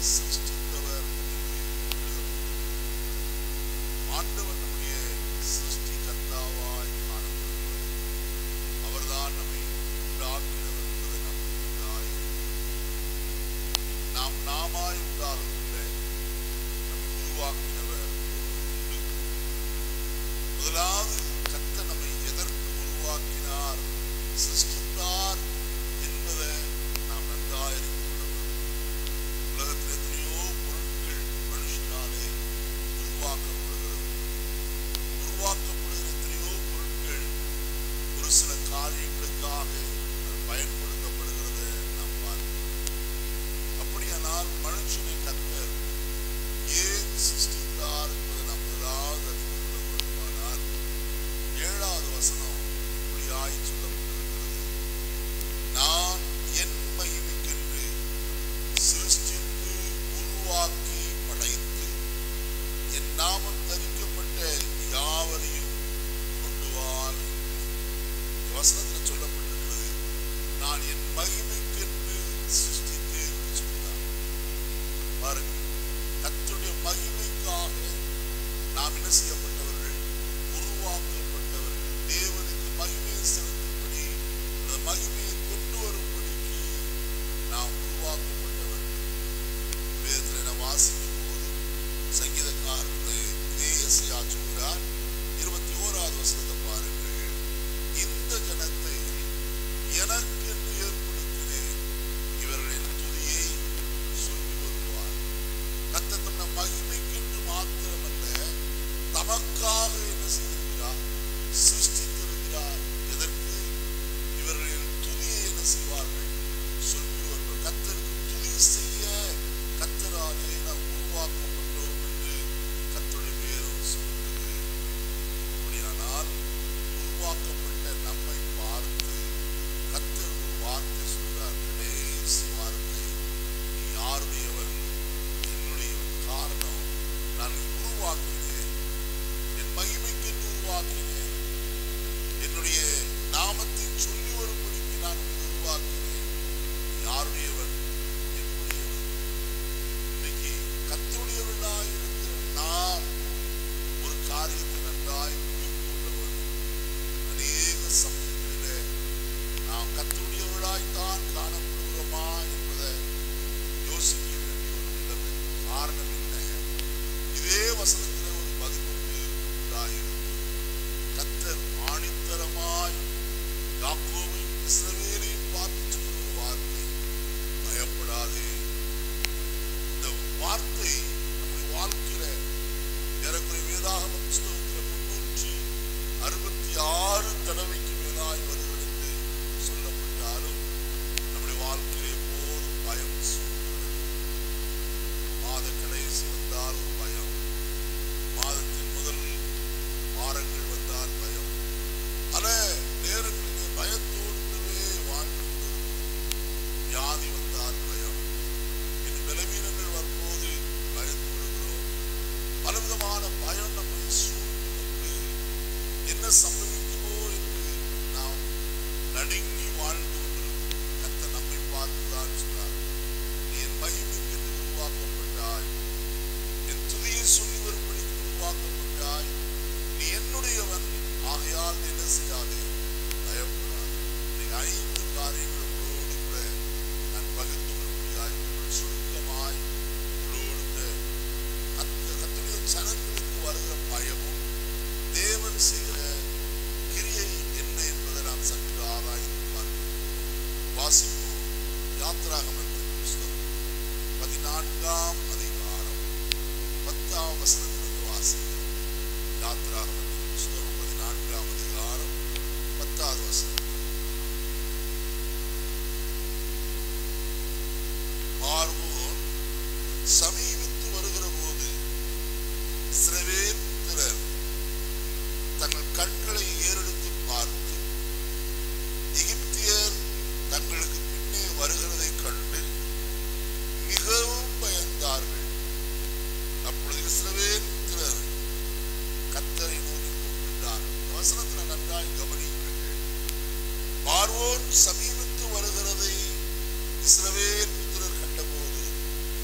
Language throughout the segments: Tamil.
சிருஷ்டித்தவர் என்று எழுதப்பட்டிருக்கிறது. ஆண்டவர் நம்முடைய சிருஷ்டிகர்த்தாவாய் காணப்படுகிறார் அவர்தான் நம்மை உண்டாக்கினவர் என்பதை நாம் நன்றாய் நாம் நாமாய் உண்டாகவில்லை நம்மை உருவாக்கினவர் உண்டு முதலாவது கத்த நம்மை எதற்கு உருவாக்கினார் சிருஷ்டித்தார் என்பதை நாம் நன்றாய் அறிந்து கொள்ள வேண்டும் உலகத்தில் எத்தனையோ பொருட்கள் மனுஷனாலே உருவாக்கப்படுகிறது உருவாக்கப்படுகிற எத்தனையோ பொருட்கள் ஒரு சில காரியங்களுக்காக அது பயன்படுத்தப்படுகிறத நாம் பார்க்கிறோம் அப்படியானால் மனுஷனை கத்தர் ஏன் சிருஷ்டித்தார் என்பதை நாம் முதலாவது அறிந்து கொள்ள வேண்டுமானால் ஏழாவது வசனம் இப்படியாய் சொல்லப்பட்டிருக்கிறது நான் என் மகிமைக்கென்று சிருஷ்டித்து உருவாக்கி படைத்து என் நாமம் தரிக்கப்பட்ட யாவரையும் கொண்டு வா என்றேன். இந்த வசனத்தில் சொல்லப்பட்டிருக்கிறது நான் என் மகிமைக்கென்று சிருஷ்டித்தேன் என்று சொல்கிறார் பாருங்கள் கர்த்தருடைய மகிமைக்காக நாம் என்ன செய்யப்பட்டவர்கள் உருவாக்கப்பட்டவர்கள் தேவனுக்கு மகிமையை செலுத்தும்படி அந்த மகிமையை கொண்டு வரும்படிக்கு நாம் உருவாக்கப்பட்டவர்கள் வேதத்தில் நான் வாசிக்கும் போது சங்கீதக்காரர்களே இதே எஸ்ஐயா சொல்கிறார் இருபத்தி ஓராவது வசனத்தை பாருங்கள் இந்த ஜனத்தை எனக்கென்று ஏற்படுத்தினேன் இவர்களின் துதியை சொல்லி வருவார் கர்த்தர் தம்முடைய மகிமைக்கென்று மாத்திரமல்ல தமக்காக என்ன செய்திருக்கிறார் சிருஷ்டித்திருக்கிறார் எதற்கு இவர்களின் துதியை என்ன செய்வார்கள் சொல்லுவார்கள் கத்தருக்கு துதி செய்ய கத்தராலே நாம் உருவாக்கப்பட்டோம் என்று கத்தருடைய வேதம் சொல்கிறது அப்படியானால் உருவாக்கப்பட்ட நம்மை பார்த்து கத்தர் ஒரு வார்த்தை சொல்றார் கடைசி வார்த்தை நீ யாருடையவன் என்னுடையவன் காரணம் நான் உருவாக்கினேன் என் மகிமைக்கென்று உருவாக்கினேன் என்னுடைய நாமத்தை சொல்லி வரும்படிக்கு நான் உன்னை உருவாக்கினேன் நீ யாருடையவன் என்னுடையவன் இன்னைக்கு கத்தருடையவர்களாய் இருக்கிற நாம் ஒரு காரியத்தை நன்றாய் புரிந்து கொள்ள வேண்டும் அநேக சமயங்களிலே நாம் கத்தருடையவர்களாய் தான் காணப்படுகிறோமா என்பதை யோசிக்க வேண்டிய ஒரு நிலைமை காரணம் என்ன இதே வசனத்திலே ஒரு பதிலுண்டு உண்டாயிருக்கு கத்தர் ஆணித்தரமாய் யாக்கோபையும் இஸ்ரவேலையும் பார்த்து சொல்ற ஒரு வார்த்தை பயப்படாதே இந்த வார்த்தை நம்முடைய வாழ்க்கையில ஏறக்குறைய வேதாகம புஸ்தகத்தில் முன்னூற்றி அறுபத்தி ஆறு தடவைக்கு மேலாய் வருகிறது என்று சொல்லப்பட்டாலும் நம்முடைய வாழ்க்கையிலே எப்போதும் பயம் சூழ்கிறது மாத கடைசி வந்தால் ஒரு பயம் மாதத்தின் முதல் வாரங்கள் வந்தால் பயம் பல நேரங்களிலே பயத்தோடுவே வாழ்ந்து கொண்டிருக்கிறோம் வியாதி வந்தால் பயம் இது பலவீனங்கள் வரும்போது பயந்து விடுகிறோம் பலவிதமான பயம் நம்மை சூழ்ந்து கொண்டு என்ன சம்பவிக்குமோ என்று நாம் நடுங்கி வாழ்ந்து கொண்டிருக்கிறோம் கத்த நம்மை பார்த்துதான் சொன்னார் நீ என் மகிமைக்கு உருவாக்கப்பட்டாய் என் துதியை சொல்லி வரும்படிக்கு உருவாக்கப்பட்டாய் நீ என்னுடையவன் ஆகையால் நீ என்ன செய்யாதே பயப்படாது இன்னைக்கு ஐந்து காரியங்கள் உங்களோடு கூட நான் பகிர்ந்து கொள்ளும்படியாய் உங்கள் சுருக்கமாய் உங்களோடு கூட கத்த கத்துடைய ஜனங்களுக்கு வருகிற பயமும் தேவன் செய்கிற கிரியை என்ன என்பதை நாம் சற்று ஆராய்ந்து பார்க்கிறோம் வாசிப்போம் யாத்ராகமத்தின் புஸ்தகம் பதினான்காம் அதிகாரம் பத்தாம் வசனத்திலிருந்து வாசிக்கிறோம் யாத்ராகமத்தின் புஸ்தகம் பதினான்காம் அதிகாரம் பத்தாவது வசனம் பார்வோன் சமீபித்து வருகிற போது இஸ்ரவேல் புத்திரர் தங்கள் கண்களை ஏறெடுத்து பார்த்து எகிப்தியர் தங்களுக்கு பின்னே வருகிறதை கண்டு மிகவும் பயந்தார்கள் அப்பொழுது இஸ்ரவேல் புத்திரர் கத்தரை நோக்கி கூப்பிட்டார் இந்த வசனத்தில் நன்றாய் கவனியுங்கள் பார்வோன் சமீபித்து வருகிறதை இஸ்ரவேல் புத்திரர் கண்டபோது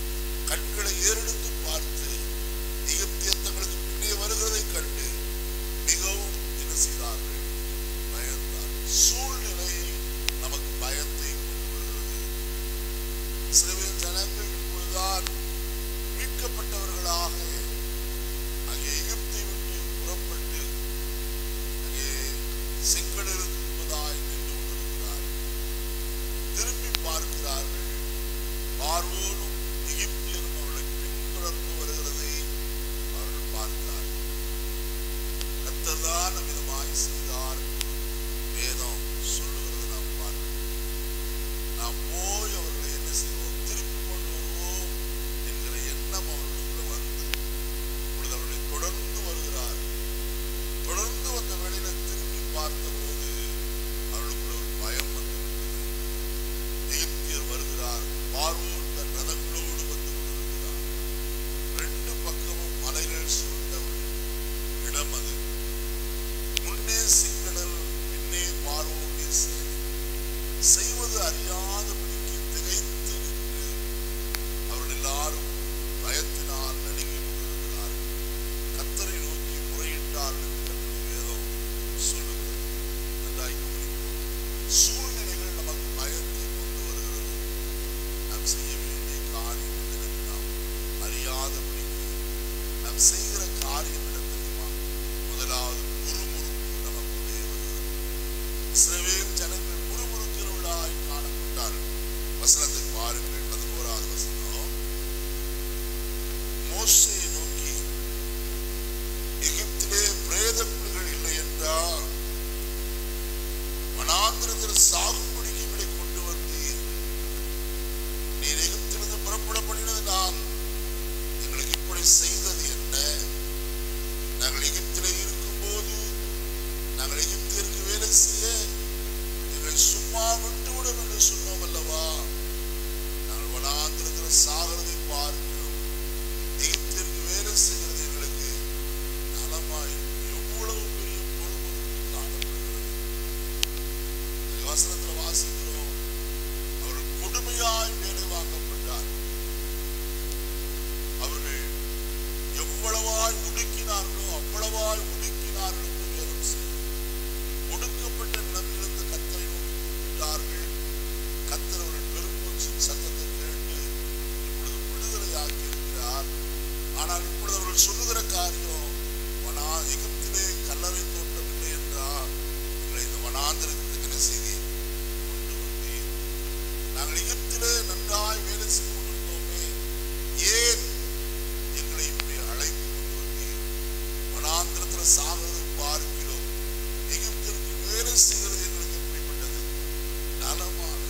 கண்களை ஏறெடுத்து பார்த்து எகிப்தியர் தங்களுக்கு பின்னே வருகிறதை கண்டு மிகவும் என்ன செய்தார்கள் பயந்தார்கள் சூழ்நிலை நமக்கு பயத்தை கொண்டு வருகிறது இஸ்ரவேல் ஜனங்கள் இப்பொழுதுதான் மீட்கப்பட்டவர்களாக அங்கே எகிப்தை விட்டு புறப்பட்டு அங்கே செங்கடலுக்கு முன்பதாய் நின்று கொண்டிருக்கிறார்கள் திரும்பி பார்க்கிறார்கள் பார்வோனும் எகிப்தியரும் அவர்களை பின்தொடர்ந்து வருகிறதை அவர்கள் பார்க்கிறார்கள் கத்தர்தான் விதமாய் செய்தார் என்று வேதம் சொல்லுகிறது நாம் பார்க்கிறோம் நாம் போய் அவர்களை என்ன செய்வோம் திருப்பி கொண்டு வருவோம் என்கிற எண்ணம் அவர்களுக்குள்ள வந்து இப்பொழுது அவர்களை தொடர்ந்து வருகிறார் தொடர்ந்து வந்த வேளையில திரும்பி பார்த்தபோது அவர்களுக்குள்ள ஒரு பயம் வந்து விட்டது எகிப்தியர் வருகிறார் பார்வோன் தன் ரதங்களோடு வந்து கொண்டிருக்கிறார் ரெண்டு பக்கமும் மலைகள் சூழ்ந்த ஒரு இடம் அது முன்னே சிங்கடல் பின்னே பார்வோனுடைய சேனை செய்வது அறியாதபடிக்கு திகைத்து நின்று அவர்கள் எல்லாரும் பயத்தினால் நடுங்கிக் கொண்டிருக்கிறார்கள் கத்தரை நோக்கி முறையிட்டார்கள் என்று கத்தருடைய வேதம் சொல்லுகிறது நன்றாய் கவனிப்போம் சூழ்நிலைகள் நமக்கு பயத்தை கொண்டு வருகிறது நாம் செய்ய வேண்டிய காரியம் என்னவென்று நாம் அறியாதபடிக்கு நாம் செய்கிற காரியம் என்ன தெரியுமா முதலாவது முறுமுறுப்பு நமக்குள்ளே வருகிறது இஸ்ரவேல் ஜனங்கள் முறுமுறுக்கிறவர்களாய் காணப்பட்டார்கள் வசனத்தை பாருங்கள் பதினோராவது வசனம் மோசையை நோக்கி எகிப்திலே பிரேத குழிகள் இல்லை என்றால் வனாந்திரத்தில் சாகும்படிக்கு எங்களை கொண்டு வந்தீர் நீர் எகிப்திலிருந்து புறப்பட பண்ணினதினால் எங்களுக்கு இப்படி செய்தது என்ன நாங்கள் எகிப்திலே இருக்கும்போது நாங்கள் எகிப்திற்கு வேலை செய்ய எங்களை சும்மா விட்டுவிடும் என்று சொன்னோம் அல்லவா நாங்கள் வனாந்திரத்தில் சாகிறதை பார்க்கிறோம் எகிப்திற்கு வேலை செய்கிறது எங்களுக்கு நலமாய் எவ்வளவு பெரிய பொறுப்பு காணப்படுகிறது இந்த வசனத்துல வாசிக்கிறோம் அவர்கள் கொடுமையாய் வேலை வாங்கப்பட்டார் அவர்கள் எவ்வளவாய் ஒடுக்கினார்களோ அவ்வளவாய் ஒடுக்கினார்கள் என்று வேதம் சொல்லுகிறது. ஒடுக்கப்பட்ட நிலமிலிருந்து கத்தரை நோக்கி கூப்பிட்டார்கள் கத்தர் அவர்கள் பெருமூச்சின் சத்தத்தை கேட்டு இப்பொழுது விடுதலையாக்கி இருக்கிறார் ஆனால் இப்பொழுது அவர்கள் சொல்லுகிற காரியம் வனா எகிப்திலே கல்லறை தோட்டம் இல்லை என்றால் எங்களை இந்த வனாந்திரத்துக்கு என்ன செய்தி கொண்டு வந்தீர் நாங்கள் எகிப்திலே நன்றாய் வேலை செய்து கொண்டிருந்தோமே ஏன் எங்களை இப்படி அழைத்து கொண்டு வந்தீர் வனாந்திரத்துல சாகிறது பார்க்கிறோம் எகிப்திற்கு வேலை செய்கிறது எங்களுக்கு எப்படிப்பட்டது நலமானது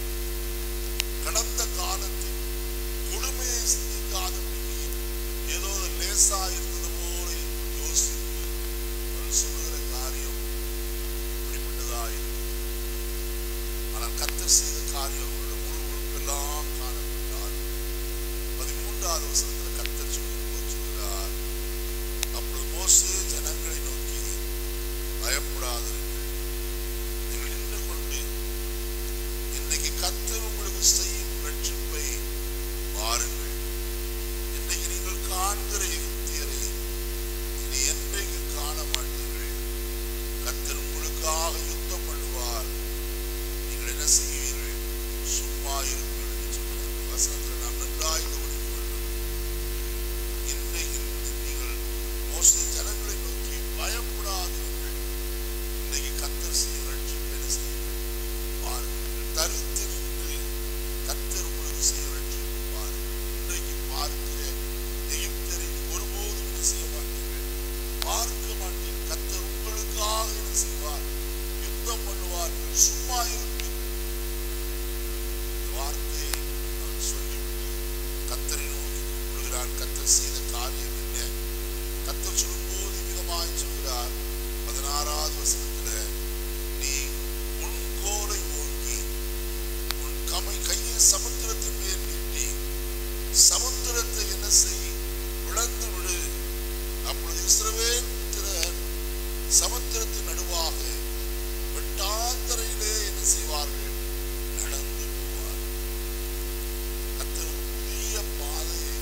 கடந்த காலத்தில் கொடுமையை சிந்திக்காதபடிக்கு ஏதோ அது லேசா இருந்தது போல யோசித்து அவர் சொல்லுகிற காரியம் இப்படிப்பட்டதா இருந்தது ஆனால் கத்தர் செய்த காரியம் அவருடைய முழுவெல்லாம் காணப்பட்டார் பதிமூன்றாவது வசனத்துல கத்தர் சொல்லும்போது சொல்கிறார் அப்பொழுது மோசே ஜனங்களை நோக்கி பயப்படாதிருங்கள் நீங்கள் நின்று கொண்டு இன்றைக்கு கத்தர் உங்களுக்கு செய்யும் ரட்சிப்பை பாருங்கள் இன்றைக்கு நீங்கள் காண்கிற எகிப்தியரை இனி என்றைக்கு காண மாட்டீர்கள் கத்தர் உங்களுக்காக யுத்தம் பண்ணுவார் நீங்கள் என்ன செய்வீர்கள் சும்மா இருப்பீர்கள் என்று சொல்கிறார் வசனத்தில் நாம் நன்றாய் கவனிக்க வேண்டும் இன்றைக்கு நீங்கள் மோச ஜனங்களை நோக்கி பயப்படாதீர்கள் இன்றைக்கு கத்தர் செய்யும் ரட்சிப்பு என்ன செய்யுங்கள் பாருங்கள் தரித்து நின்று கத்தர் உங்களுக்கு செய்யும் ரட்சிப்பு பாருங்கள் இன்றைக்கு பார்க்கிற எகிப்தரை ஒருபோதும் என்ன செய்ய மாட்டீர்கள் பார்க்க மாட்டீர்கள் கத்தர் உங்களுக்காக என்ன செய்வார் யுத்தம் பண்ணுவார் நீங்கள் சும்மா இருப்பீர்கள் இந்த வார்த்தையை அவன் சொல்லிவிட்டு கத்தரை நோக்கி கூப்பிடுகிறான் கத்தர் செய்த காரியம் என்ன கத்தர் சொல்லும்போது விதமாய் சொல்கிறார் பதினாறாவது வசனத்துல நீ உன் கோலை ஓங்கி உன் கமை கையை சமுத்திரத்தின் மேல் நீட்டி சமுத்திரத்தை என்ன செய் விளந்து விடு அப்பொழுது இஸ்ரவேல் புத்திரர் சமுத்திரத்தின் நடுவாக வெட்டாந்தரையிலே என்ன செய்வார்கள் நடந்து போவார் கத்தர் ஒரு புதிய பாதையை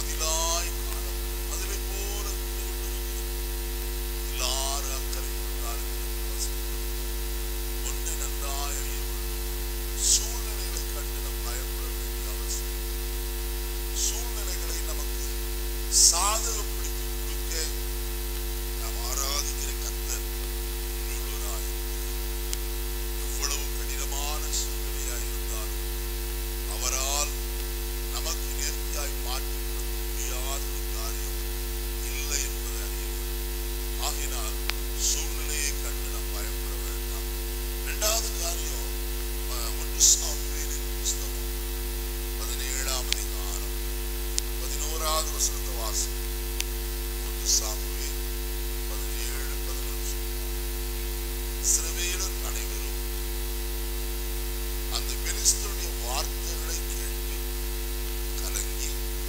மதிலாய் காணப்படும் மதிலை போல நின்று கொண்டிருக்கிறது எல்லாரும் அக்கறை கொண்டார்கள் என்று வசனம். ஒன்றை நன்றாய் அறிய வேண்டும் சூழ்நிலைகளை கண்டு நாம் பயப்பட வேண்டிய அவசியம் இல்லை. சூழ்நிலைகளை நமக்கு சாதகப்படுத்தி கொடுக்க நாம் ஆராதிக்கிற கத்தர் உண்மையுள்ளவராய் இருக்கிறார். எவ்வளவு கடினமான சூழ்நிலையாய் இருந்தாலும் அவரால் நமக்கு நேர்த்தியாய் மாற்றிக்கொள்ள முடியாத ஒரு காரியம் இல்லை என்பதை அறிய வேண்டும் ஆகினால் சூழ்நிலையை கண்டு நாம் பயப்பட வேண்டாம் இரண்டாவது காரியம் அஹ், ஒன்று சாமுவேலின் புஸ்தகம் பதினேழாம் அதிகாரம் பதினோராவது வசனத்தை வாசி ஒன்று சாமுவேல் பதினேழு பதினொன்று இஸ்ரவேலர் அனைவரும் அந்த பெலிஸ்தருடைய வார்த்தைகளை கேட்டு கலங்கி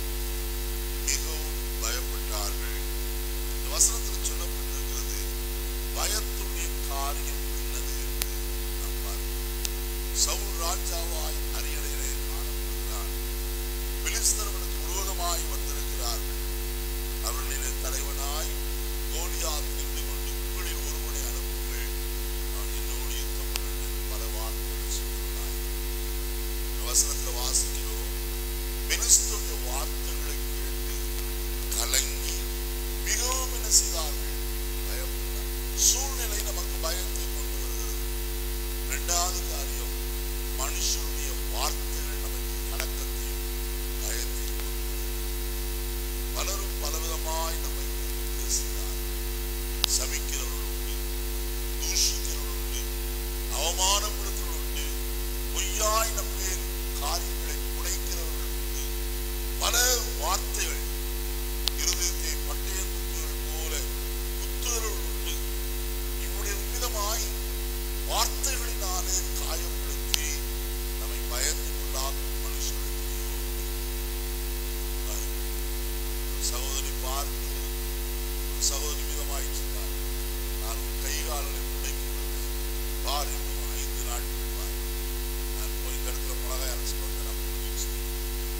மிகவும் பயப்பட்டார்கள் இந்த வசனத்தில் சொல்லப்பட்டிருக்கிறது பயத்துடைய காரியம் என்னது என்று நாம் பார்க்கிறோம் சவுல் ராஜாவாய் அரியணையிலே காணப்படுகிறார் பெலிஸ்தர்களுக்கு விரோதமாய் வந்திருக்கிறார்கள் அவர்களிலே தலைவனாய் கோலியாத் நின்று கொண்டு உங்களில் ஒருவனை அனுப்புங்கள் நான் என்னோடு யுத்தம் பண்ண என்று பல வார்த்தைகள் சொல்கிறாய் இந்த வசனத்துல வாசிக்கிறோம் பெலிஸ்தருடைய வார்த்தைகளை கேட்டு கலங்கி மிகவும் என்ன செய்தார்கள் பயப்பட்டார் சூழ்நிலை நமக்கு பயத்தை கொண்டு வருகிறது இரண்டாவது காரியம் மனுஷனுடைய வார்த்தைகள் நமக்கு கலக்கத்தையும் பயத்தையும் கொண்டு வருகிறது. பலரும் பலவிதமாய் நம்மை குறித்து பேசுகிறார் சபிக்கிறவர்கள் உண்டு தூஷிக்கிறவர்கள் உண்டு அவமானப்படுத்துவர்கள் உண்டு பொய்யாய் நம் மேல் காரியங்களை புனைக்கிறவர்கள் உண்டு பல வார்த்தைகள் இருதயத்தை பட்டய குத்துகள் போல குத்துதல்கள் உண்டு இவருடைய விதமாய் வார்த்தைகளினாலே காயப்படுத்தி நம்மை பயந்து கொள்ளாக்கும் மனுஷர்கள் எத்தனையோ பேர். பாருங்கள். ஒரு சகோதரி பார்த்து ஒரு சகோதரி விதமாய் சொன்னார் நான் உன் கை கால்களை புடைக்கி விடுவேன் பார் இன்னும் ஐந்து நாட்கள் பார் நான் போய் இந்த இடத்துல மிளகாய் அரைச்சு வந்தேன் நான் புரிஞ்சு செய்வேன்.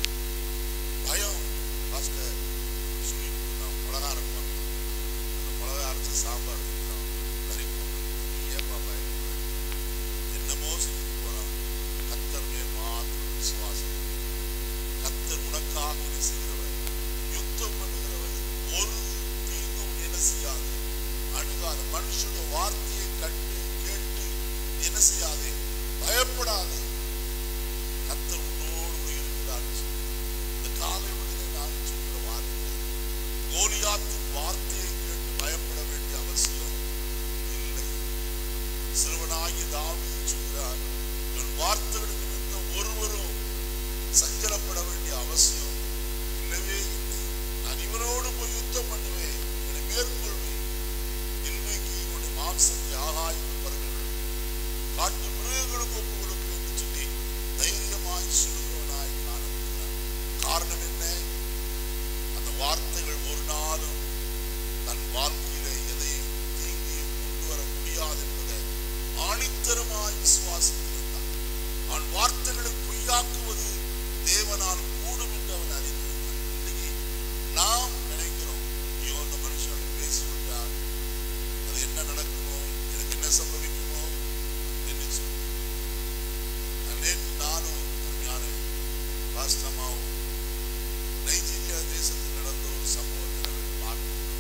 பயம் பாஸ்டர் சொல்லி நான் மிளகா அரைப்பேன் அந்த மிளகா அரைச்ச சாம்பார் வைக்கிறோம் கறி போட்டு நீ ஏப்பா பயப்படுற என்னமோ செஞ்சுட்டு போறான் கத்தர் மேல் மாத்திரம் விசுவாசம் கத்தர் உனக்காக என்ன செய்கிறவர் யுத்தம் பண்ணுகிறவர் ஒரு தீங்கும் என்ன செய்யாது அணுகாத மனுஷனுடைய வார்த்தையை கண்டு கேட்டு என்ன செய்யாதே பயப்படாதே கத்தர் உன்னோடு கூட இருக்கிறார் சொல்லி இந்த காலை விடுதலை நான் சொல்கிற வார்த்தை கோலியாத்தின் வார்த்தையை கேட்டு பயப்பட வேண்டிய அவசியம் இல்லை சிறுவனாகிய தாவீது சொல்கிறார் இவன் வார்த்தைகள் நிமித்தம் ஒருவரும் சஞ்சலப்பட வேண்டிய அவசியம் இல்லவே இல்லை நான் இவனோடு போய் யுத்தம் பண்ணுவேன் இவனை மேற்கொள்வேன் இன்றைக்கு இவனுடைய மாம்சத்தை ஆகாய்ந்து பறவைகள் காட்டு மிருகங்களுக்கு ஒப்பு கொடுப்பேன் என்று சொல்லி தைரியமாய் சொல்லுகிறவனாய் காணப்படுகிறார் காரணம் என்ன அந்த வார்த்தைகள் ஒரு நாளும் தன் வாழ்க்கையில எதையும் தீங்கியும் கொண்டு வர முடியாது என்பதை ஆணித்தரமாய் விசுவாசித்திருந்தான் அவன் வார்த்தைகளை பொய்யாக்குவது தேவனால் கூடும் என்று அவன் அறிந்திருந்தான் இன்னைக்கு நாம் நினைக்கிறோம் ஐயோ அந்த மனுஷன் பேசிவிட்டார் அது என்ன நடக்குமோ எனக்கு என்ன சம்பவிக்குமோ என்று சொல்லி நான் நேற்று நானும் அருமையான பாஸ்டமாவும் நைஜீரியா தேசத்தில் நடந்த ஒரு சம்பவத்தை நாங்கள் பார்க்கின்றோம்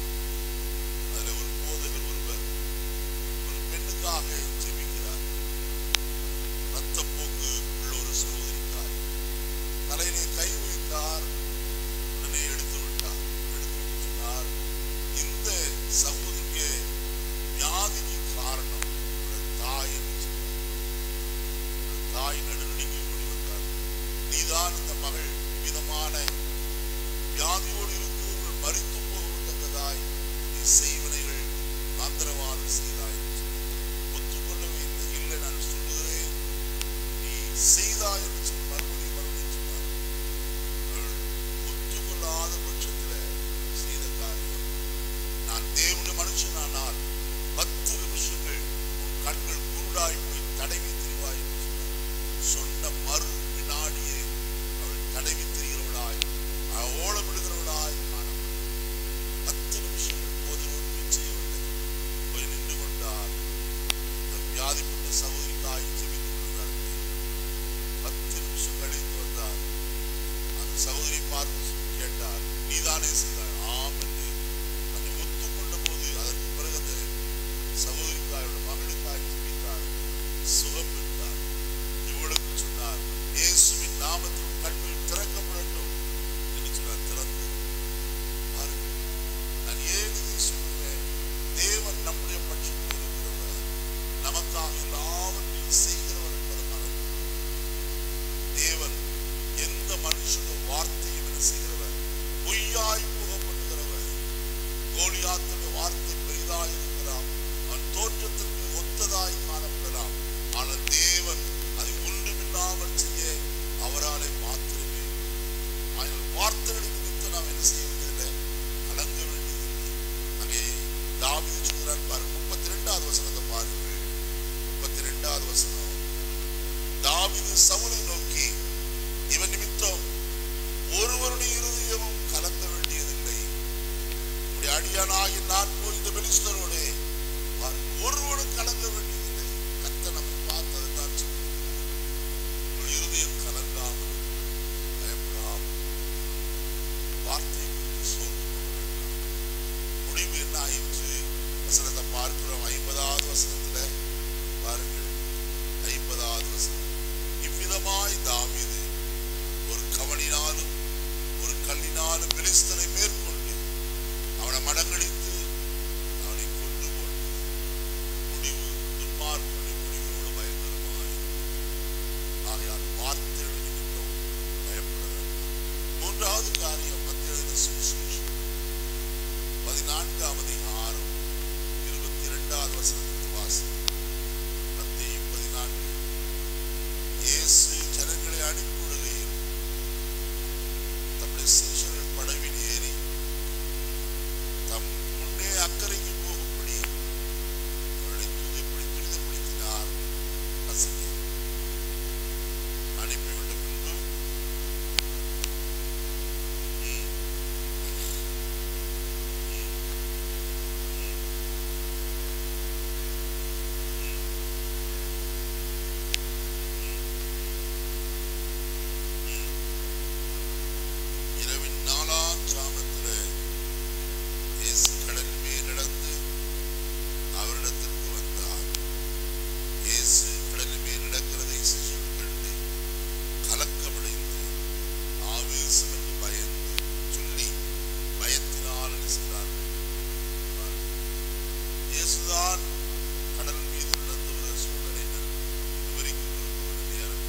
அதுல ஒரு போதகர் ஒருவர் ஒரு பெண்ணுக்காக ஜெபிக்கிறார் ரத்தப்போக்கு உள்ள ஒரு சகோதரிக்காய் தலையிலே கை வைத்தார் உடனே எடுத்து விட்டார் எடுத்து விட்டு சொன்னார் இந்த சகோதரிய வியாதிக்கு காரணம் ஒரு தாய் என்று சொன்னார் ஒரு தாய் நடுநடுங்கி ஓடி வந்தார் நீதான் இந்த மகள் விதமான வியாதியோடு இருக்கிறவர்கள் மறித்து போகத்தக்கதாய் நீ செய்வனைகள் மந்திரவாதம் செய்தாய் என்று சொன்னார். ஒத்துக்கொள்ளவே இல்லை இல்லை நான் சொல்லுகிறேன் நீ செய்தாய் என்று சொல்லி மறுபடியும் மறுபடியும் சொன்னார் அவள் ஒத்துக்கொள்ளாத பட்சத்துல செய்த காரியம் நான் தேவனுடைய மனுஷனானால் பத்து நிமிஷங்கள் உன் கண்கள் குருடாய் போய் தடவி திரிவாய் என்று சொன்னார் சொன்ன மறு வினாடியே அவள் தடவி திரிகிறவளாய் ஓலம் நீதானே செய்தாய் ஆம் என்று தன்னை ஒத்துக்கொண்ட போது அதற்கு பிறகு அந்த சகோதரிக்காய் அவருடைய மகளுக்காய் ஜெபித்தார் சுகம் பெற்றார் இவளுக்கு சொன்னார் இயேசுவின் நாமத்தில் கண்கள் திறக்கப்படட்டும் என்று சொன்னார் திறந்து பாருங்கள் நான் ஏன் இதை சொல்கிறேன் தேவன் நம்முடைய பட்சத்தில் இருக்கிறவர் நமக்காக எல்லாவற்றையும் செய்கிறவர் என்பதை மறந்து தேவன் எந்த மனுஷனுடைய வார்த்தையும் என்ன செய்கிறவர் பொய்யாய் புகப்படுகிறவர் கோலியாத்துடைய வார்த்தை பெரிதாய் இருக்கலாம் அவன் தோற்றத்திற்கு ஒத்ததாய் காணப்படலாம் ஆனால் தேவன் அதை ஒன்றுமில்லாமல் செய்ய அவராலே மாத்திரமே ஆனால் வார்த்தைகளின் நிமித்தம் நாம் என்ன செய்ய வேண்டியதில்லை கலங்க வேண்டியதில்லை அங்கே தாவீது சொல்கிறார் பாருங்க முப்பத்தி ரெண்டாவது வசனத்தை பாருங்கள் முப்பத்தி ரெண்டாவது வசனம் தாவீது சவுலை நோக்கி இவன் நிமித்தம் ஒருவருடைய இருதயமும் கலங்க வேண்டியதில்லை உடைய அடியானாகி நான் போய் இந்த பெலிஸ்தரோடே பாருங்கள், ஒருவனும் கலங்க வேண்டியதில்லை கத்த நம்மை பார்த்தது தான் உங்கள் இருதயம் கலங்காமல் பயப்படாமல் வார்த்தை குறித்து சோர்ந்து கொள்ள வேண்டாம் முடிவு என்ன ஆயிற்று வசனத்தை பார்க்கிறோம் ஐம்பதாவது வசனத்துல பாருங்கள் ஐம்பதாவது வசனம் இவ்விதமாய் தாவீது ஒரு கவனினாலும் ஒரு கல்லினாலும் பெலிஸ்தரை மேற்கொண்டு அவனை மடங்கடித்து அவனை கொண்டு போட்டு முடிவு துன்மார்க்குடைய முடிவோடு பயங்கரமாய் ஆகையால் வார்த்தைகள் நிமித்தம் பயப்பட வேண்டாம் மூன்றாவது காரியம் மத்திய சுவிசேஷம் பதினான்காம் அதிகாரம் இருபத்தி இரண்டாவது வசனத்திற்கு வாசி மத்திய பதினான்கு இயேசு ஜனங்களை அனுப்பிவிடுகையில் தம்முடைய சீஷர்கள் படவில் ஏறி தம் முன்னே அக்கறைக்கு போகும்படி அவர்களை துதிப்படி துரிதப்படுத்தினார் வசனம் அனுப்பிவிட்ட பின்பு ம், இரவின் நாலாம் ஜாமத்திலே இயேசு கடல் மேல் நடந்து அவரிடத்திற்கு வந்தார் இயேசு கடல் மேல் நடக்கிறதை சிசுகள் கண்டு கலக்கமடைந்து ஆவேசம் என்று பயந்து சொல்லி பயத்தினால் அழித்தார்கள் இயேசுதான் கடல் மீது நடந்து வர சூழ்நிலைகள் விவரிக்க விரும்புகிற நேரம்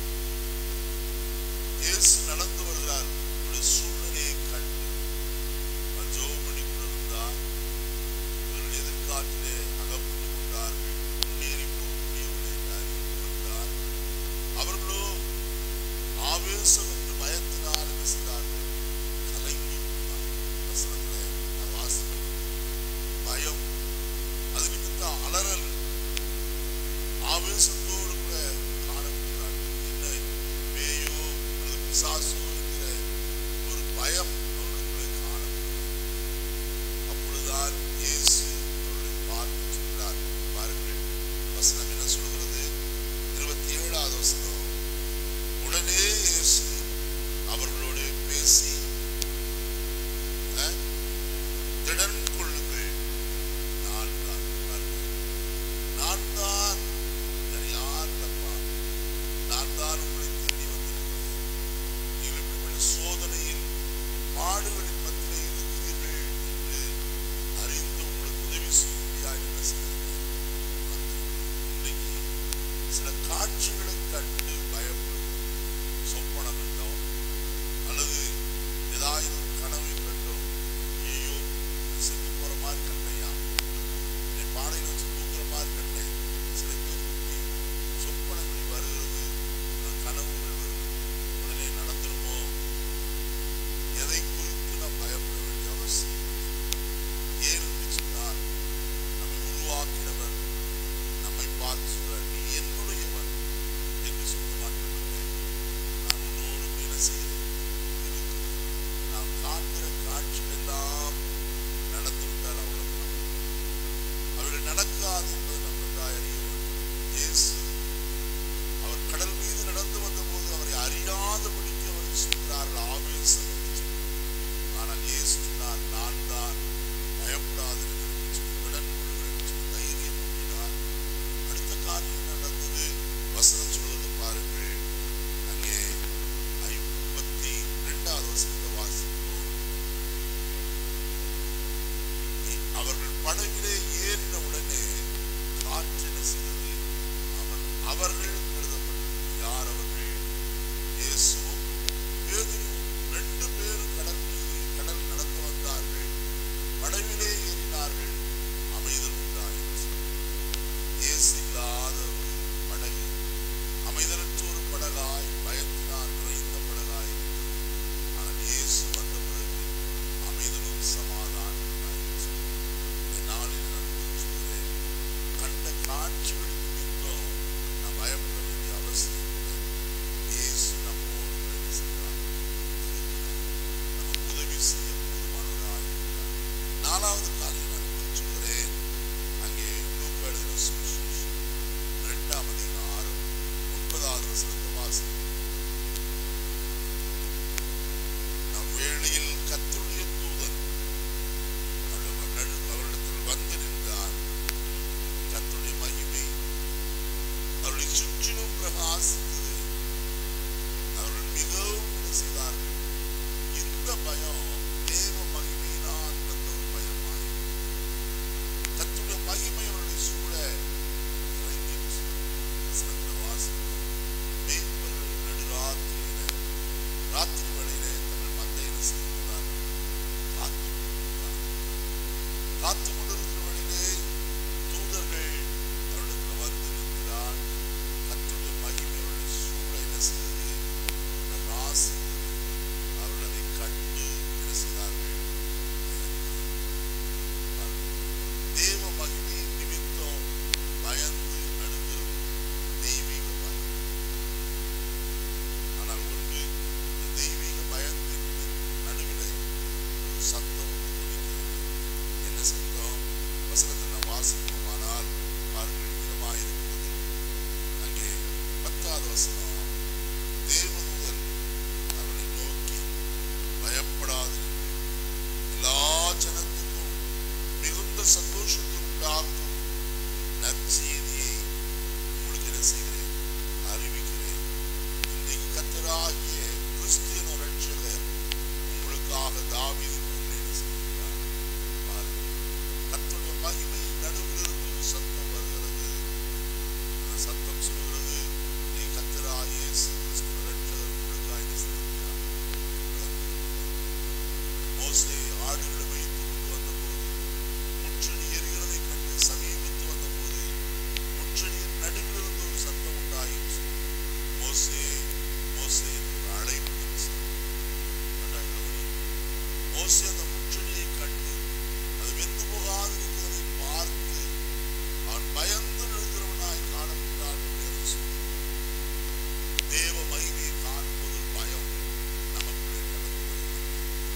இயேசு நடந்து வருகிறார் ஒரு சூழ்நிலையை கண்டு அவர் ஜெபம் பண்ணி கொண்டிருந்தார் இவர்கள் எதிர்காற்றிலே அகப்பட்டு கொண்டார்கள் முன்னேறி போக முடியவில்லை என்று அறிவிப்பு வந்தார் அவர்களோ ஆவேசம் என்று பயத்தினால் என்ன செய்தார்கள் கலங்கி போனார்கள் வசனத்திலே நான் வாசிக்கிறேன் பயம் அது நிமித்தம் அலறல் ஆவேசத்தோடு கூட காணப்படுகிறார்கள் என்ன பேயோ அல்லது பிசாசோ என்கிற ஒரு பயம் அவர்களுக்குள்ளே காணப்படுகிறது அப்பொழுதுதான் இயேசு அவர்களை பார்த்து சொல்கிறார் பாருங்கள் வசனம் என்ன சொல்கிறது இருபத்தி ஏழாவது வசனம் உடனே இயேசு அவர்களோடு பேசி அஹ், திடன் கொள்ளுங்கள் நான் தான் பாருங்கள். நான் தான் வேறு யார் இல்லப்பா நான் தான் உங்களை தேடி வந்திருக்கிறேன் நீங்கள் இப்படிப்பட்ட சோதனையில் பாடுகளின் மத்தியிலே இருக்கிறீர்கள் என்று அறிந்து உங்களுக்கு உதவி செய்யும்படியாக என்ன செய்கிறேன் இன்னைக்கு சில காட்சிகளை கண்டு பயப்படும் சொப்பனம் கண்டோம் அல்லது ஏதாவது ஒரு கனவை கண்டோம் ஐயோ செத்து போற மாதிரி கண்ணையா என்னை பாடையில் வச்சு தூக்குற மாதிரி கண்டேன் சில பேருக்கு சொப்பனங்கள் வருகிறது அல்லது கனவுகள் வருகிறது உடனே நடந்துருமோ எதை குறித்து நாம் பயப்பட வேண்டிய அவசியம் இல்லை. ஏன் என்று சொன்னால் நம்மை உருவாக்கினவர் நம்மை பார்த்து சொல்றார் நீ என்னுடையவன் என்று சொல்ல மாட்டேன் நான் உன்னோடு கூட என்ன செய்கிறேன் இருக்கிறேன். நாம் காண்கிற காட்சிகள் எல்லாம் நடந்து விட்டால் அவ்வளவுதான் அவைகள் நடக்காது என்பது நாம் நன்றாய் அறிய வேண்டும் இயேசு அவர் கடல் மீது நடந்து வந்தபோது அவரை அறியாதபடிக்கு அவர் சொல்கிறார்கள் ஆவேசம் என்று சொல்லி ஆனால் படகிலே ஏறின உடனே காற்று என்ன செய்தது அவன் அவர்கள் எழுதப்பட்டது யார் அவர்கள் இயேசுவும் பேதுருவும் ரெண்டு பேரும் கடல் மீது கடல் நடந்து வந்தார்கள் படகிலே ஏறினார்கள் அமைதல் உண்டாயிற்று இயேசு இல்லாத ஒரு படகு அமைதலற்ற ஒரு படகாய் பயத்தினால் நிறைந்த படகாய் இருந்தது. ஆனால் இயேசு வந்த பிறகு அமைதலும் சமாதானம் உண்டாயிற்று இந்த நாளில் நான் உங்களுக்கு சொல்கிறேன் கண்ட காட்சிகள் நிமித்தம் நாம் பயப்பட வேண்டிய அவசியம் இல்லை இயேசு நம்மோடு கூட என்ன செய்கிறார் இருக்கிறார். நமக்கு உதவி செய்ய போதுமானவராய் இருக்கிறார் நாலாவது காரியம் நான் உங்களுக்கு சொல்கிறேன் அங்கே லூக்கா எழுதின சுவிசேஷம் இரண்டாம் அதிகாரம் ஒன்பதாவது வசனத்தை வாசி அவ்வேளையில் கர்த்தருடைய தூதன் அவர் நடு அவரிடத்தில் வந்து நின்றார் கர்த்தருடைய மகிமை அவர்களை சுற்றிலும் பிரகாசித்தது அவர்கள் மிகவும் என்ன செய்தார்கள் இந்த பயம் தேவ மகிமையினால் வந்த ஒரு பயமாய் கர்த்தருடைய மகிமை அவர்களை சூழ இறங்கிற்று வசனத்தில் வாசிக்கிறோம் மேய்ப்பர்கள் நடுராத்திரியில ராத்திரி வேளையிலே தங்கள் மந்தையில் செல்கிறார்கள் காத்து கொண்டிருக்கிறார்கள் காத்து கொண்டிருக்கிற வழியிலே தூதர்கள் அவரிடத்தில் வந்து நிற்கிறார் கர்த்தருடைய மகிமை அவருடைய சூழ என்ன செய்தது பிரகாசித்தது அவர்கள் அதை கண்டு என்ன செய்தார்கள் தேவ மகிமையின் நிமித்தம் பயந்து நடுங்கிறது தெய்வீக பயம் ஆனால் ஒன்று இந்த தெய்வீக பயத்தின் நடுவிலே ஒரு சத்தம் ஒன்று துணிக்கிறது என்ன சத்தம் வசனத்தில் நாம் வாசிப்போமானால் பாருங்கள் விதமாயிருக்கிறது அங்கே பத்தாவது வசனம் தேவதூதன் அவர்களை நோக்கி பயப்படாதிருங்கள் எல்லா ஜனத்துக்கும் மிகுந்த சந்தோஷத்தை உண்டாக்கும் நற்செய்தியை உங்களுக்கு என்ன செய்கிறேன் அறிவிக்கிறேன் இன்றைக்கு கத்தராகிய கிறிஸ்தியன ரட்சகர் உங்களுக்காக தாவீதின் ஊரில் என்ன செய்கிறார் பாருங்கள் கர்த்தருடைய மகிமையின் நடுவிலிருந்து ஒரு சத்தம் வருகிறது அந்த சத்தம் சொல்கிறது நீ கத்தராகிய இயேசு கிறிஸ்துவ ரட்சகர் உங்களுக்காக என்ன செய்கிறார் மோசே ஆடுகளை வைத்து கொண்டு வந்தபோது முற்றணி எரிகிறதை கண்டு சமீபித்து வந்தபோது முற்றணியின் நடுவிலிருந்து ஒரு சத்தம் உண்டாயிற்று மோசே மோசே என்று ஒரு அழைப்பின் சத்தம் நன்றாய் கவனி. மோசே அந்த முற்றணியை கண்டு அது வெந்து போகாதிருக்கிறதை பார்த்து அவன் பயந்து நிற்கிறவனாய் காணப்பட்டான் என்று அதை சொல்கிறார். தேவ மகிமையை காணும்போது பயம் நமக்குள்ளே கடந்து வருகிறது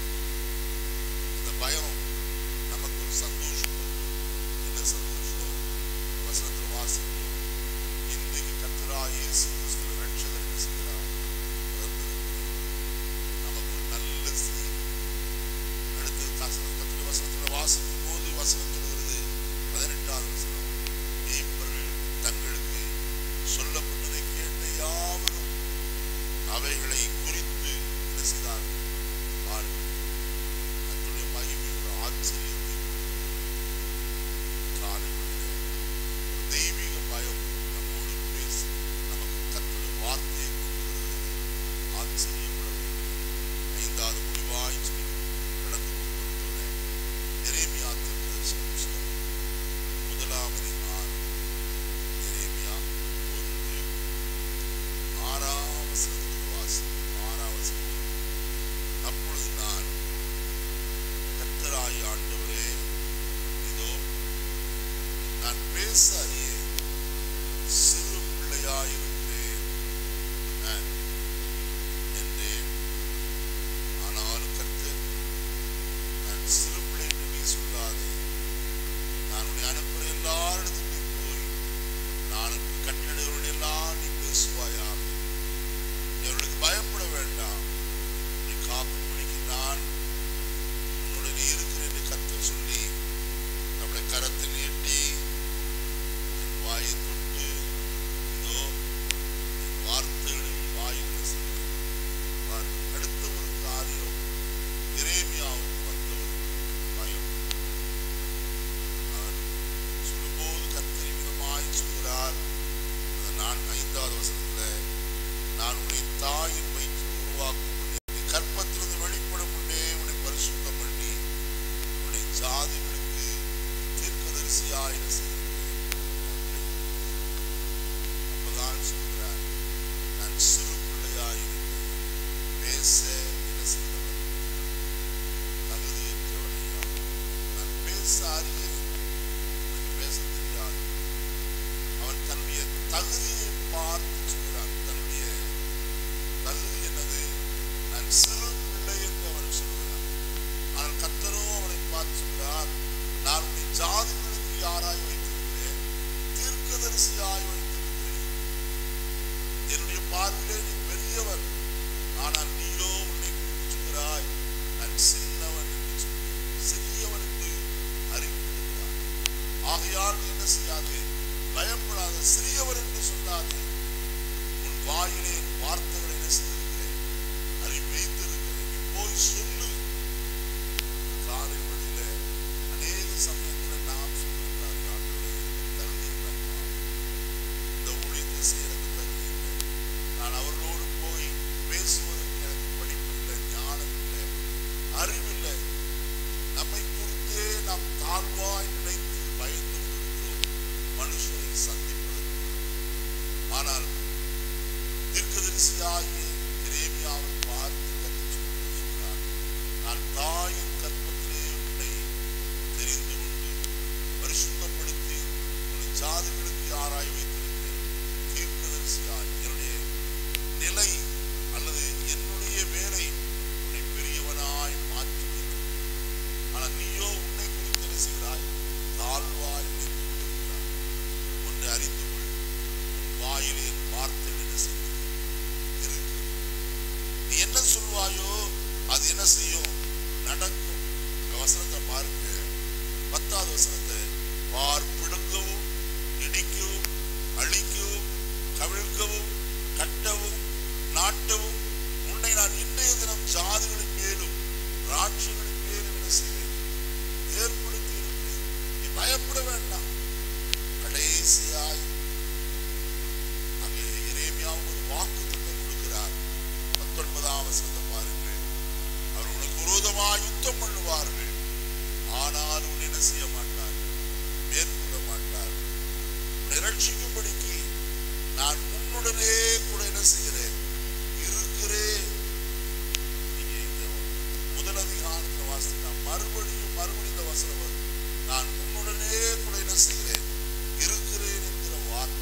இந்த பயம் நமக்கு ஒரு சந்தோஷம் கொடுக்கும். என்ன சந்தோஷம் வசனத்தில் வாசிக்கிறோம் இன்றைக்கு கத்தரா இயேசு கிறிஸ்துவ ரட்சகர் என்ன செய்கிறார் பிறந்திருக்கிறார். நமக்கு ஒரு நல்ல செய்தி அடுத்து கசன கத்திர வசனத்தில் வாசிக்கும் போது வசனம் சொல்கிறது பதினெட்டாவது வசனம் மேய்ப்பர்கள் தங்களுக்கு சொல்லப்பட்டதை கேட்ட யாவரும் அவைகளை குறித்து என்ன செய்தார்கள் பாருங்கள் கர்த்தருடைய மகிமை ஒரு ஆச்சரியத்தை கொடுக்கிறது. காலைகளிலே ஒரு தெய்வீக பயம் நம்மோடு பேசி நமக்கு கர்த்தருடைய வார்த்தையை கொண்டு வருகிறது ஆச்சரியப்பட வேண்டும் ஐந்தாவது முடிவாய் சொல்லி கடந்து கொண்டிருக்கிறேன் எரேமியா தீர்க்கதரிசன புஸ்தகம் முதலாம் அதிகாரம் எரேமியா ஒன்று ஆறாம் வசனத்தில் வாசி ஆறாம் வசனம் அப்பொழுது நான் கர்த்தராய் ஆண்டவரே இதோ நான் பேச அறியேன் சிறு பிள்ளையாயிருக்கிறேன் நான் என்றேன் ஆனாலும் கர்த்தர் நான் சிறு பிள்ளை என்று நீ சொல்லாதே நான் உன்னை அனுப்புகிற எல்லாரிடத்தும் நீ போய் நான் உனக்கு கட்டளைகளோடு எல்லாம் நீ பேசுவாயாக நீ அவர்களுக்கு பயப்பட வேண்டாம் நீ காக்கும்படிக்கு நான் உன்னுடனே இருக்கிறேன் என்று கர்த்தர் சொல்லி நம்முடைய கரத்தில் நீட்டி என் வாயை தொட்டு இதோ நான் ஐந்தாவது வசனத்துல நான் உன்னை தாயின் வயிற்றில் உருவாக்கும் முன்னே நீ கற்பத்திலிருந்து வெளிப்படும் முன்னே உன்னை பரிசுத்தம் பண்ணி உன்னை ஜாதிகளுக்கு தீர்க்கதரிசியாய் என்ன செய்திருக்கிறேன் அப்பதான் சொல்கிறார் நான் சிறு பிள்ளையாய் இருந்தேன் பேச என்ன செய்தவன் தகுதியற்றவனையா நான் பேச அறியேன் எனக்கு பேச தெரியாது அவன் தன்னுடைய தகுதியை பார்த்து சொல்கிறான் தன்னுடைய தகுதி என்னது நான் சிறு பிள்ளை என்று அவன் சொல்கிறான் ஆனால் கத்தரோ அவனை பார்த்து சொல்கிறார் நான் உன்னை ஜாதிகளுக்கு யாராய் வைத்திருக்கிறேன் தீர்க்கதரிசியாய் வைத்திருக்கிறேன் என்னுடைய பார்வையிலே நீ பெரியவன் ஆனால் நீயோ உன்னை குறித்து சொல்கிறாய் நான் சின்னவன் என்று சொல்லி சிறியவன் என்று அறிவிக்கிறார் ஆகையால் நீ என்ன செய்யாதே பயப்படாத சிறியவன் என்று சொல்லாதே உன் வாயிலே என் வார்த்தைகளை என்ன செய்திருக்கிறேன் அறி வைத்திருக்கிறேன் நீ போய் சொல்லு காலை வழியில அநேக சமயத்துல நாம் சொல்லுகிறார் ஆண்டவரே எனக்கு தகுதி இல்லைப்பா இந்த ஊழியத்தை செய்யறதுக்கு தகுதி இல்லை நான் அவர்களோடு போய் பேசுவதற்கு எனக்கு படிப்பு இல்லை ஞானம் இல்லை அறிவில்லை நம்மை குறித்தே நாம் தாழ்வாய் நினைத்து பயந்து கொண்டிருக்கிறோம் மனுஷரை சந்திப்பதற்கு ஆனால் தீர்க்கதரிசியாகிய எரேமியாவை பார்த்து கற்றுச் சொல்கிறார் நான் தாயின் கற்பத்திலே உன்னை தெரிந்து கொண்டு பரிசுத்தப்படுத்தி உன்னை ஜாதிகளுக்கு யாராய் வைத்திருக்கிறேன் தீர்க்கதரிசியாய் என்னுடைய நிலை அல்லது என்னுடைய வேலை உன்னை பெரியவனாய் மாற்றி வைத்தது ஆனால் நீயோ உன்னை குறித்து என்ன செய்கிறாய் தாழ்வாய் நினைத்து கொண்டிருக்கிறாய் ஒன்று அறிந்து கொள் உன் வாயிலே என் வார்த்தை என்ன செய்கிறது இருக்கு நீ என்ன சொல்வாயோ அது என்ன செய்யும் நடக்கும் இந்த வசனத்தை பாருங்க பத்தாவது வசனத்தை பார் பிடுங்கவும் இடிக்கவும் அழிக்கவும் கவிழ்க்கவும் கட்டவும் நாட்டவும் உன்னை நான் இன்றைய தினம் ஜாதிகளின் மேலும் ராட்சிகளின் மேலும் என்ன செய்வேன் ஏற்படுத்தி இருக்கிறேன் நீ பயப்பட வேண்டாம் கடைசியாய் அங்கே எரேமியாவுக்கு ஒரு வாக்கு கொடுக்கிறார் பத்தொன்பதாம் வசனத்தை பாருங்கள் அவர் உனக்கு விரோதமாக யுத்தம் பண்ணுவார்கள் ஆனால் உன்னை என்ன செய்ய மாட்டார்கள் மேற்கொள்ள மாட்டார்கள் உன்னை ரட்சிக்கும்படிக்கு நான் உன்னுடனே கூட என்ன செய்கிறேன் இருக்கிறேன் நீங்க இந்த முதல் அதிகாரத்தில் வாசித்தா மறுபடியும் மறுபடியும் இந்த வசனம் வரும் நான் உன்னுடனே கூட என்ன செய்கிறேன் இருக்கிறேன் என்கிற வார்த்தை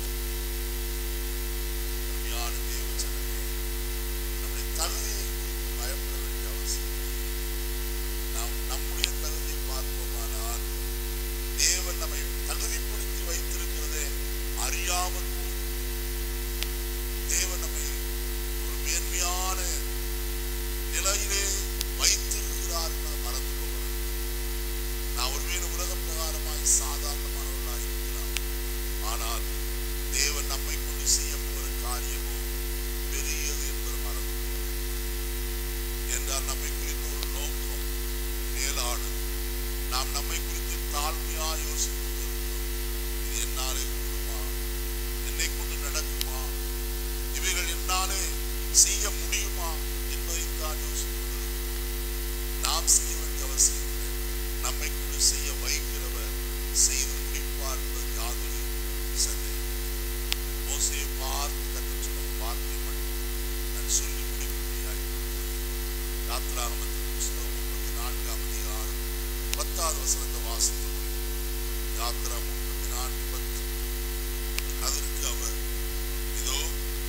அருமையான தேவ ஜனமே நம்முடைய தகுதியை குறித்து பயப்பட வேண்டிய அவசியம் இல்லை. நாம் நம்முடைய தகுதியை பார்ப்போமானால் தேவன் நம்மை தகுதிப்படுத்தி வைத்திருக்கிறதே அறியாமல் போகும் தேவன் நம்மை ஒரு மேன்மையான நிலையிலே வைத்திருக்கிறார் என்பதை மறந்து போகலாம் நான் ஒருவேளை உலக பிரகாரமாய் சாதாரணமானவர்களாய் இருக்கலாம் ஆனால் தேவன் நம்மை கொண்டு செய்ய போகிற காரியமோ பெரியது என்பதை மறந்து போகலாம் என்றால் நம்மை குறித்த ஒரு நோக்கம் மேலானது நாம் நம்மை குறித்து தாழ்மையா யோசித்துக் கொண்டிருக்கிறோம் இது என்னாலே கூடுமா என்னை கொண்டு நடக்குமா இவைகள் என்னாலே செய்ய முடியுமா என்பதைத்தான் யோசித்துக் கொண்டிருக்கிறோம் நாம் செய்ய வேண்டிய அவசியம் இல்லை நம்மை கொண்டு செய்ய வைக்கிறவர் செய்து முடிப்பார் என்பது யாதொரு சந்தேகம் மோசையை பார்த்து கற்றுச் சொன்ன வார்த்தை மட்டும் நான் சொல்லி முடிக்கும்படியாய் யாத்ராகமத்தின் புஸ்தகம் முப்பத்தி நான்காம் அதிகாரம் பத்தாவது வசனத்தை வாசித்து முடியும் யாத்ரா முப்பத்தி நான்கு பத்து அதற்கு அவர் இதோ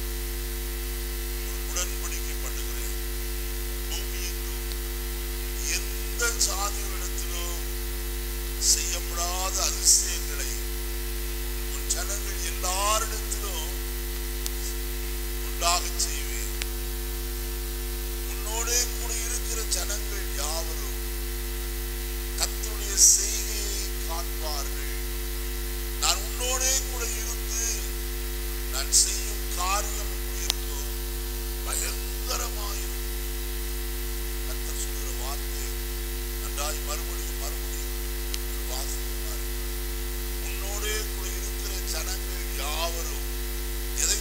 ஒரு உடன்படிக்கை பண்ணுகிறேன் பூமி எங்கும் எந்த ஜாதிகளிடத்திலும் செய்யப்படாத அதிசயங்களை உன் ஜனங்கள் எல்லாரிடத்திலும் உண்டாகச் செய்வேன் உன்னோடே கூட இருக்கிற ஜனங்கள் யாவரும் கர்த்தருடைய செய்கையை காண்பார்கள் நான் உன்னோடே கூட இருந்து நான் செய்யும் காரியம் எப்படி இருக்கும் பயங்கரமாயிருக்கும் கர்த்தர் சொல்கிற வார்த்தை நன்றாய் மறுபடியும் மறுபடியும் நீங்கள் வாசித்து பாருங்கள். உன்னோடே கூட இருக்கிற ஜனங்கள் யாவரும் எதை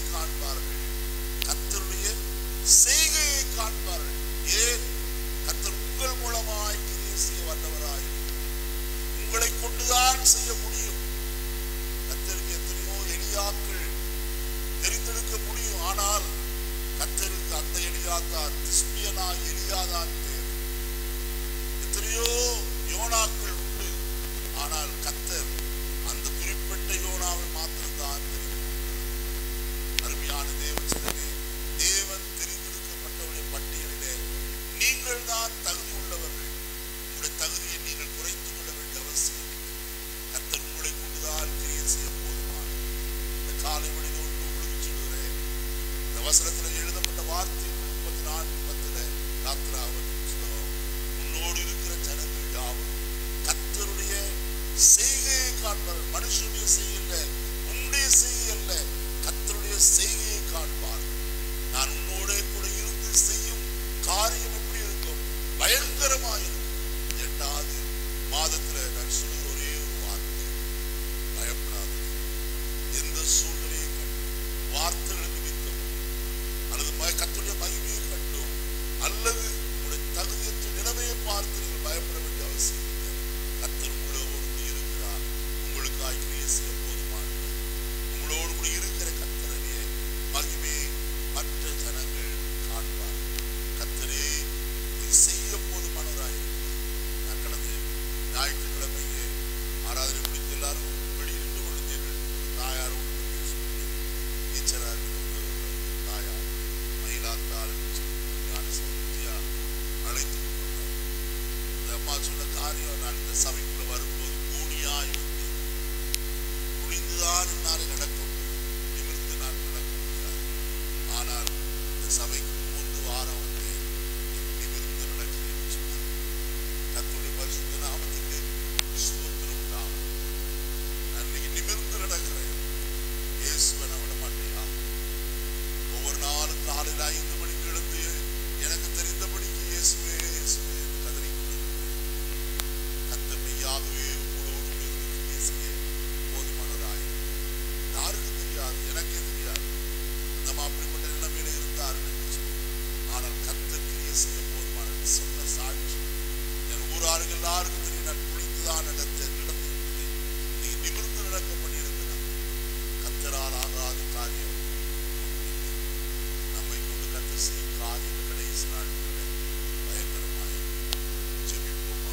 செய்கையை காண்பார்கள் ஏன் கர்த்தர் உங்கள் மூலமாய் கிரியை செய்ய வல்லவராய் உங்களை கொண்டுதான் செய்ய முடியும் கர்த்தருக்கு எத்தனையோ எளியாக்கள் தெரிந்தெடுக்க முடியும் ஆனால் கர்த்தருக்கு அந்த எளியாத்தான் திஸ்பியனா எளியாதான் தேவை எத்தனையோ யோனாக்கள் உண்டு ஆனால் கர்த்தர் அந்த குறிப்பிட்ட யோனாவை மாத்திரம்தான் தெரியும் அருமையான தேவச்சனமே தேவன் தெரிந்தெடுக்கப்பட்டவருடைய பட்டியலிலே நீங்கள் தான் தகுதி உள்ளவர்கள் உங்களுடைய தகுதியை நீங்கள் குறைத்துக் கொள்ள வேண்டிய அவசியம் இல்லை. கர்த்தர் உங்களை கொண்டுதான் கிரியை செய்ய போதுமான இந்த காலை வழியில் ஒன்று உங்களுக்கு சொல்கிறேன் இந்த வசனத்தில் எழுதப்பட்ட வார்த்தை முப்பத்தி நான்கு பத்துல யாத்திராவன் புஸ்தகம் உன்னோடு இருக்கிற ஜனங்கள் யாவரும் கர்த்தருடைய செய்கையை காண்பார் மனுஷனுடைய செய்யல்ல உன்னுடைய செய்யல்ல கர்த்தருடைய செய்கையை காண்பார் நான் உன்னோட கூட இருந்து செய்யும் காரியம் எப்படி இருக்கும் பயங்கரமாயிருக்கும் எட்டாவது மாதத்துல நான் சொல்லுகிற ஒரே ஒரு வார்த்தை பயப்படாது எந்த சூழ்நிலையை கண்டும் வார்த்தைகள் நிமித்தம் அல்லது ம- கர்த்தருடைய மகிமையை கண்டும் அல்லது உங்களுடைய தகுதியற்ற நிலைமையை பார்த்து நீங்கள் பயப்பட வேண்டிய அவசியம் இல்லை கர்த்தர் உங்களோடு கூட இருக்கிறார் உங்களுக்காய் கிரியை செய்ய போதுமானவர் உங்களோடு கூட இருக்கிற கர்த்தரவே மகிமை மற்ற ஜனங்கள் காண்பார் கர்த்தரே இதை செய்ய போதுமானவராயிருக்கிறார் நான் கடந்த ஞாயிற்றுக்கிழமையே ஆராதனை முடித்து எல்லாரும் வெளியில் நின்று கொண்டிருந்தீர்கள் ஒரு தாயாரோடு கூட பேசுகிறேன் டீச்சராக இருக்கிற ஒரு தாயார் மயிலாத்தாள் ஞான சமுத்தியா அழைத்து கொண்டு வந்தார் இந்த அம்மா சொன்ன காரியம் நான் இந்த சபைக்குள்ள வரும்போது கூனியாய் வந்து குனிந்துதான் என்னால் நடக்க முடியும் நிமிர்ந்து நான் நடக்க முடியாது ஆனால் இந்த சபைக்கு மூன்று வாரம் வந்து நிமிர்ந்து நடக்கிறேன் சொன்னார் கர்த்தருடைய பரிசுத்த நாமத்துக்கு ஸ்தோத்திரம் உண்டாகும் நான் இன்னைக்கு நிமிர்ந்து நடக்கிறேன் இயேசுவை நான் விட மாட்டேயா ஒவ்வொரு நாளும் காலையில் ஐந்து மணிக்கு எழுந்து எனக்கு தெரிந்தபடிக்கு இயேசுவே இயேசுவே என்று கதறிக்கொண்டிருக்கிறேன் கர்த்தர் மெய்யாகவே உங்களோடு கூட இருந்து கிரியை செய்ய போதுமானவராய் யாருக்கும் தெரியாது எனக்கே தெரியாது நம்ம அப்படிப்பட்ட நிலைமையில இருந்தார்கள் என்று சொல்லி. ஆனால் கர்த்தர் கிரியை செய்ய போதுமானது சொன்ன சாட்சி என் ஊரார்கள் எல்லாருக்கும் தெரியும் நான் குளித்துதான் நடத்த நடந்து விட்டது நீ நிமிர்ந்து நடக்க பண்ணியிருக்கிறார் கத்தரால் ஆகாத காரியம் ஒன்றுமில்லை. நம்மை கொண்டு கத்தர் செய்யும் காரியம் கடைசி நாட்களில் பயங்கரமாய் ஜெபிப்போமா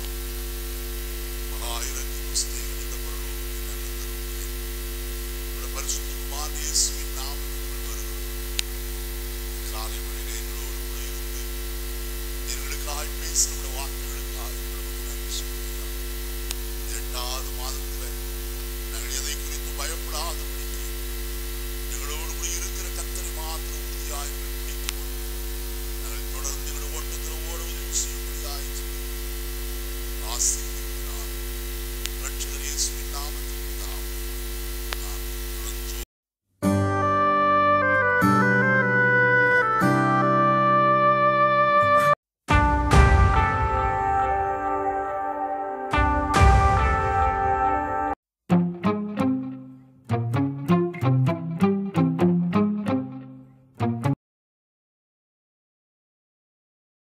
மகாயிரத்தி புஸ்தகம் இந்த பரலோகத்தில் நல்ல தருவதே உடைய பரிசுத்தமான இயேசுவின் நாமத்துக்குள் வருகிறோம் காலை வழியிலே எங்களோடு கூட இருந்து எங்களுக்காய் பேசுகிற